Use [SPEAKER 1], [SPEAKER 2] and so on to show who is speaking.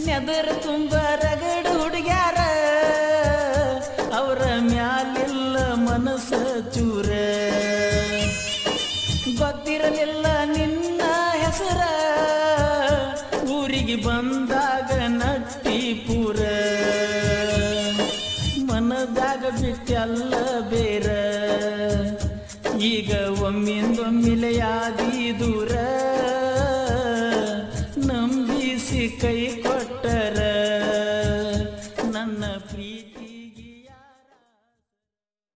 [SPEAKER 1] neither ತುಂಬ ರಗಡ ಹುಡುಗ್ಯಾರ ಅವರ ಮ್ಯಾಲಿಲ್ಲ ಮನಸ್ಸ ಚೂರ ಗೊತ್ತಿರಲಿಲ್ಲ ನಿನ್ನ ಹೆಸರ ಊರಿಗೆ ಬಂದಾಗ ನಟ್ಟಿ ಪೂರ ಮನದಾಗ ಬಿಟ್ಟೆಲ್ಲ ಬೇರ ಈಗ ಒಮ್ಮಿಂದೊಮ್ಮಿಲೆ ಯಾದಿ ದೂರ ನಂಬಿಸಿ ಕೈ